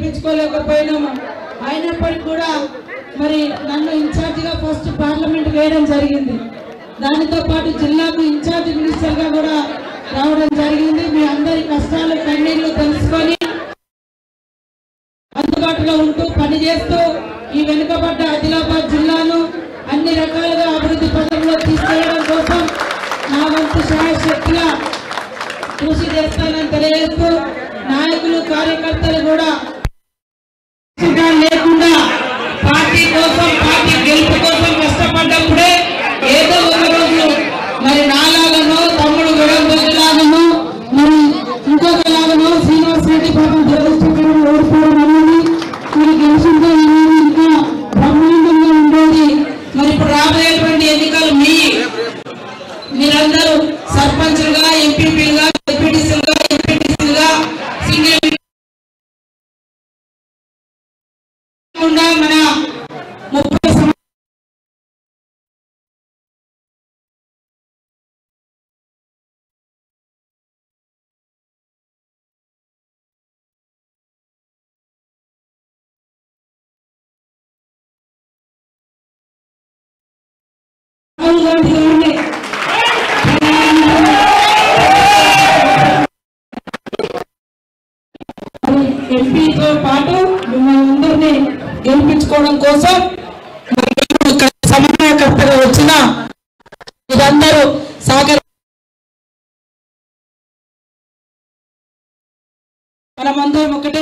గెలిపించుకోలేకపోయినాము అయినప్పటికీ కూడా మరి నన్ను ఇన్ఛార్జిగా ఫస్ట్ పార్లమెంట్ వేయడం జరిగింది దానితో పాటు జిల్లాకు ఇన్ఛార్జ్ మినిస్టర్గా కూడా రావడం జరిగింది మీ అందరి కష్టాలు కన్నీళ్లు తెలుసుకొని అందుబాటులో ఉంటూ పనిచేస్తూ ఈ వెనుకబడ్డ ఆదిలాబాద్ జిల్లాను అన్ని రకాలుగా అభివృద్ధి పథంలో తీసుకెళ్లడం కోసం నా వంతు శాయశక్తిగా కృషి చేస్తానని తెలియజేస్తూ నాయకులు కార్యకర్తలు కూడా సిద్ధం లేకుండా పార్టీ కోసం పార్టీ గెలుపు కోసం కష్టపడ్డప్పుడే ఏదో ఒక రోజు మరి నాలాగనో తమ్ముడు గొడవలాగనో మరి ఇంకొకలాగనో శ్రీనివాస్ రెడ్డి పాపం దురదృష్టకరం ఓడిపోవడం అనేది మరి గెలిచిందో అనేది ఇంకా బ్రహ్మాండంగా ఉండేది మరి ఇప్పుడు రాబోయేటువంటి ఎన్నికలు మీ మీరందరూ సర్పంచులుగా ఎంపీపీలుగా డిప్యూటీసీలుగా ఎంపీటీసీలుగా సింగిల్ కాకుండా మన ముప్పై సం- రాహుల్ గాంధీ గారిని ఎంపీతో పాటు మిమ్మల్ని అందరినీ గెలిపించుకోవడం కోసం మరి నేను ఒక సమన్వయకర్తగా వచ్చిన మీరందరూ సహకరి మనమందరం ఒకటే